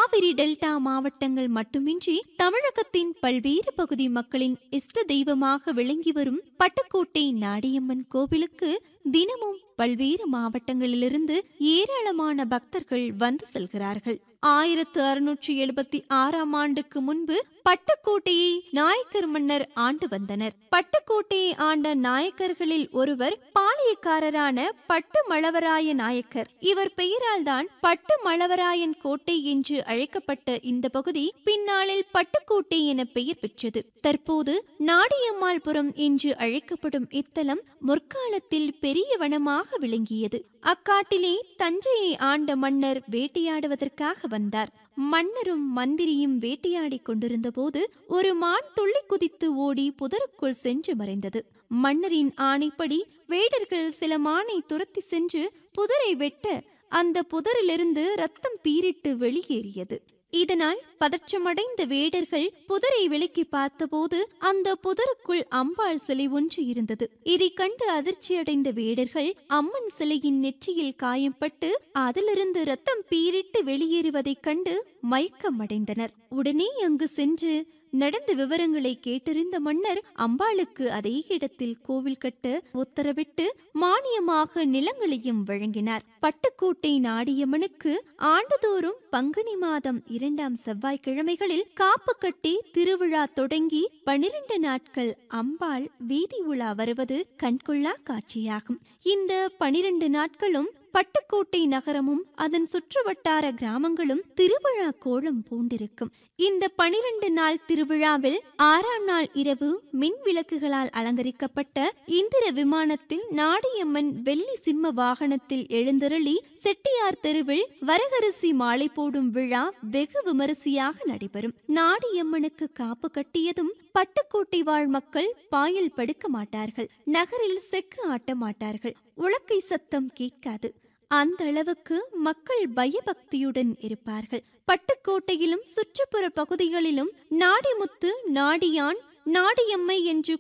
Kaveri delta மாவட்டங்கள் மட்டுமின்றி தமிழகத்தின் பல்வேறு பகுதி மக்களின் இஷ்ட தெய்வமாக விளங்கி வரும் பட்டுக்கோட்டை நாடியம்மன் கோவிலுக்கு தினமும் பல்வேறு மாவட்டங்களிலிருந்து ஏராளமான பக்தர்கள் வந்து செல்கிறார்கள் ஆயிரத்து அறுநூற்றி எழுபத்தி ஆறாம் ஆண்டுக்கு முன்பு பட்டுக்கோட்டையை நாயக்கர் மன்னர் ஆண்டு வந்தனர் பட்டுக்கோட்டையை ஆண்ட நாயக்கர்களில் ஒருவர் பாளையக்காரரான பட்டு மளவராய நாயக்கர் இவர் பெயரால் தான் பட்டு மளவராயன் கோட்டை என்று அழைக்கப்பட்ட இந்த பகுதி பின்னாளில் பட்டுக்கோட்டை என பெயர் பெற்றது தற்போது நாடியம்மாள்புரம் என்று அழைக்கப்படும் இத்தலம் முற்காலத்தில் பெரிய வனமாக விளங்கியது அக்காட்டிலே தஞ்சையை ஆண்ட மன்னர் வேட்டையாடுவதற்காக வந்தார் மன்னரும் மந்திரியும் வேட்டையாடிக் கொண்டிருந்த போது ஒரு மான் துள்ளி குதித்து ஓடி புதருக்குள் சென்று மறைந்தது மன்னரின் ஆணைப்படி வேடர்கள் சில மானை துரத்தி சென்று புதரை வெட்ட அந்த புதரிலிருந்து ரத்தம் பீரிட்டு வெளியேறியது இதனால் பதற்றமடைந்த வேடர்கள் புதரை விலக்கி பார்த்தபோது அந்த புதருக்குள் அம்பாள் சிலை ஒன்று இருந்தது இதை கண்டு அதிர்ச்சியடைந்த வேடர்கள் அம்மன் சிலையின் நெற்றியில் காயம்பட்டு அதிலிருந்து ரத்தம் பீரிட்டு வெளியேறுவதைக் கண்டு மயக்கமடைந்தனர் உடனே அங்கு சென்று நடந்த விவரங்களை கேட்டறிந்த மன்னர் அம்பாளுக்கு அதே இடத்தில் கோவில் கட்ட உத்தரவிட்டு மானியமாக நிலங்களையும் வழங்கினார் பட்டுக்கோட்டை நாடியம்மனுக்கு ஆண்டுதோறும் பங்குனி மாதம் இரண்டாம் செவ்வாய்க்கிழமைகளில் காப்பு கட்டி திருவிழா தொடங்கி பனிரெண்டு நாட்கள் அம்பாள் வீதி உலா வருவது கண்கொள்ளா காட்சியாகும் இந்த பனிரெண்டு நாட்களும் பட்டுக்கோட்டை நகரமும் அதன் சுற்றுவட்டார கிராமங்களும் திருவிழா கோலம் பூண்டிருக்கும் இந்த பனிரெண்டு நாள் திருவிழாவில் ஆறாம் நாள் இரவு மின் விளக்குகளால் அலங்கரிக்கப்பட்ட இந்திர விமானத்தில் நாடியம்மன் வெள்ளி சிம்ம வாகனத்தில் எழுந்தருளி செட்டியார் தெருவில் வரகரிசி மாலை போடும் விழா வெகு விமரிசையாக நடைபெறும் நாடியம்மனுக்கு காப்பு கட்டியதும் பட்டுக்கோட்டை வாழ் மக்கள் பாயில் படுக்க மாட்டார்கள் நகரில் செக்கு ஆட்ட மாட்டார்கள் உலக்கை சத்தம் கேட்காது அந்த அளவுக்கு மக்கள் பயபக்தியுடன் இருப்பார்கள் பட்டுக்கோட்டையிலும் சுற்றுப்புற பகுதிகளிலும் நாடிமுத்து நாடியான் நாடியம்மை என்று